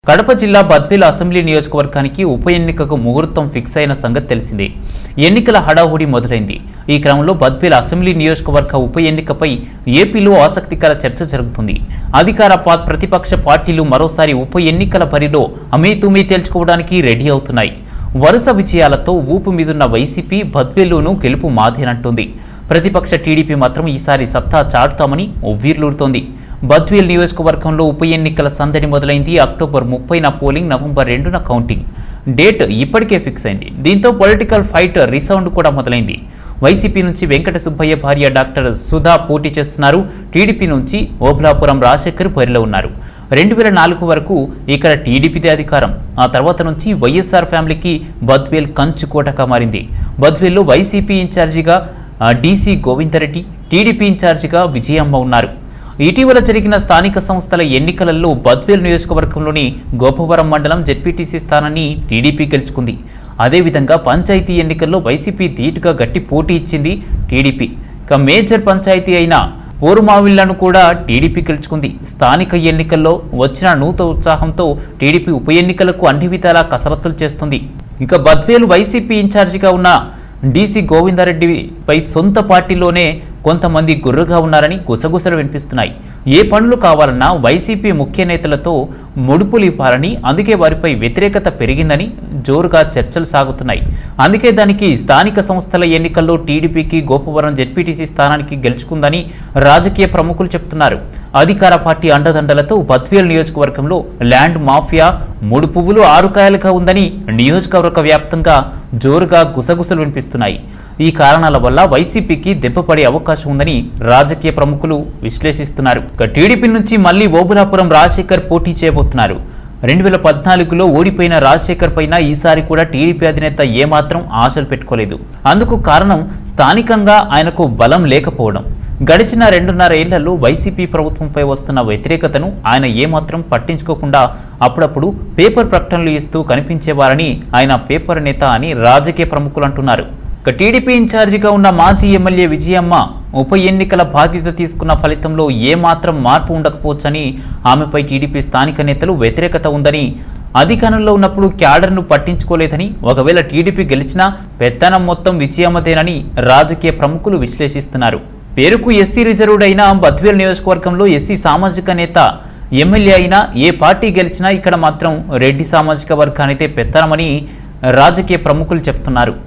కడప జిల్లా బద్వేల అసెంబ్లీ నియోజకవర్గానికి ఉప ఎన్నికకు ముహూర్తం ఫిక్స్ అయిన సంగతి తెలిసిందే ఎన్నికల హడావుడి మొదలైంది ఈ క్రమంలో బద్వేల అసెంబ్లీ నియోజకవర్గ ఉప ఎన్నికపై ఏపీలో ఆసక్తికర చర్చ జరుగుతుంది అధికార పా- ప్రతిపక్ష పార్టీలు మరోసారి ఉప ఎన్నికల బరిలో అమీతుమీ తేల్చుకోవడానికి రెడీ అవుతున్నాయి వరుస విజయాలతో ఊపు మీదున్న వైసీపీ బద్వేలును గెలుపు మాదేనంటుంది ప్రతిపక్ష టీడీపీ మాత్రం ఈసారి సత్తా చాటుతామని ఉవ్వీర్లూరుతోంది బద్వేల్ నియోజకవర్గంలో ఉప ఎన్నికల సందడి మొదలైంది అక్టోబర్ ముప్పైన పోలింగ్ నవంబర్ రెండున కౌంటింగ్ డేట్ ఇప్పటికే ఫిక్స్ అయింది దీంతో పొలిటికల్ ఫైట్ రిసౌండ్ కూడా మొదలైంది వైసీపీ నుంచి వెంకట సుబ్బయ్య భార్య డాక్టర్ సుధా పోటీ చేస్తున్నారు టీడీపీ నుంచి ఓబులాపురం రాజశేఖర్ బరిలో ఉన్నారు రెండు వేల నాలుగు వరకు ఇక్కడ టీడీపీదే అధికారం ఆ తర్వాత నుంచి వైఎస్ఆర్ ఫ్యామిలీకి బద్వేల్ కంచుకోటగా మారింది బద్వేల్లో వైసీపీ ఇన్ఛార్జిగా ఆ, డీసీ గోవిందరెడ్డి టీడీపీ ఇన్ఛార్జిగా విజయమ్మ ఉన్నారు ఇటీవల జరిగిన స్థానిక సంస్థల ఎన్నికలలో బద్వేల్ నియోజకవర్గంలోని గోపవరం మండలం జెడ్పీటీసీ స్థానాన్ని టీడీపీ గెలుచుకుంది అదేవిధంగా పంచాయతీ ఎన్నికల్లో వైసీపీ ధీటుగా గట్టి పోటీ ఇచ్చింది టీడీపీ ఇక మేజర్ పంచాయతీ అయిన పోరుమావిళ్లను కూడా టీడీపీ గెలుచుకుంది స్థానిక ఎన్నికల్లో వచ్చిన నూతన ఉత్సాహంతో టీడీపీ ఉప ఎన్నికలకు అన్ని విధాలా కసరత్తులు చేస్తుంది ఇక బద్వేలు వైసీపీ ఇన్ఛార్జిగా ఉన్న డీసీ గోవిందారెడ్డిపై సొంత పార్టీలోనే కొంతమంది గుర్రుగా ఉన్నారని గుసగుసలు వినిపిస్తున్నాయి ఏ పనులు కావాలన్నా వైసీపీ ముఖ్య నేతలతో ముడుపులు ఇవ్వాలని అందుకే వారిపై వ్యతిరేకత పెరిగిందని జోరుగా చర్చలు సాగుతున్నాయి అందుకే దానికి స్థానిక సంస్థల ఎన్నికల్లో టీడీపీకి గోపవరం జెడ్పీటీసీ స్థానానికి గెలుచుకుందని రాజకీయ ప్రముఖులు చెబుతున్నారు అధికార పార్టీ అండదండలతో బద్వేల్ నియోజకవర్గంలో ల్యాండ్ మాఫియా మూడు పువ్వులు ఆరు కాయలుగా ఉందని నియోజకవర్గ వ్యాప్తంగా జోరుగా గుసగుసలు వినిపిస్తున్నాయి ఈ కారణాల వల్ల వైసీపీకి దెబ్బపడే అవకాశం ఉందని రాజకీయ ప్రముఖులు విశ్లేషిస్తున్నారు ఇక టీడీపీ నుంచి మళ్లీ ఓబులాపురం రాజశేఖర్ పోటీ చేయబోతున్నారు రెండు వేల పద్నాలుగులో ఓడిపోయిన రాజశేఖర్ పైన ఈసారి కూడా టీడీపీ అధినేత ఏమాత్రం ఆశలు పెట్టుకోలేదు అందుకు కారణం స్థానికంగా ఆయనకు బలం లేకపోవడం గడిచిన రెండున్నర ఏళ్లలో వైసీపీ ప్రభుత్వంపై వస్తున్న వ్యతిరేకతను ఆయన ఏమాత్రం పట్టించుకోకుండా అప్పుడప్పుడు పేపర్ ప్రకటనలు ఇస్తూ కనిపించేవారని ఆయన పేపర్ నేత అని రాజకీయ ప్రముఖులు అంటున్నారు ఇక టీడీపీ ఇన్ఛార్జిగా ఉన్న మాజీ ఎమ్మెల్యే విజయమ్మ ఉప ఎన్నికల బాధ్యత తీసుకున్న ఫలితంలో ఏమాత్రం మార్పు ఉండకపోవచ్చని ఆమెపై టీడీపీ స్థానిక నేతలు వ్యతిరేకత ఉందని అధికారంలో ఉన్నప్పుడు క్యాడర్ను పట్టించుకోలేదని ఒకవేళ టీడీపీ గెలిచినా పెత్తనం మొత్తం విజయమ్మదేనని రాజకీయ ప్రముఖులు విశ్లేషిస్తున్నారు పేరుకు ఎస్సీ రిజర్వ్డ్ అయిన బద్వేల్ నియోజకవర్గంలో ఎస్సీ సామాజిక నేత ఎమ్మెల్యే అయినా ఏ పార్టీ గెలిచినా ఇక్కడ మాత్రం రెడ్డి సామాజిక వర్గానితే పెత్తనమని రాజకీయ ప్రముఖులు చెప్తున్నారు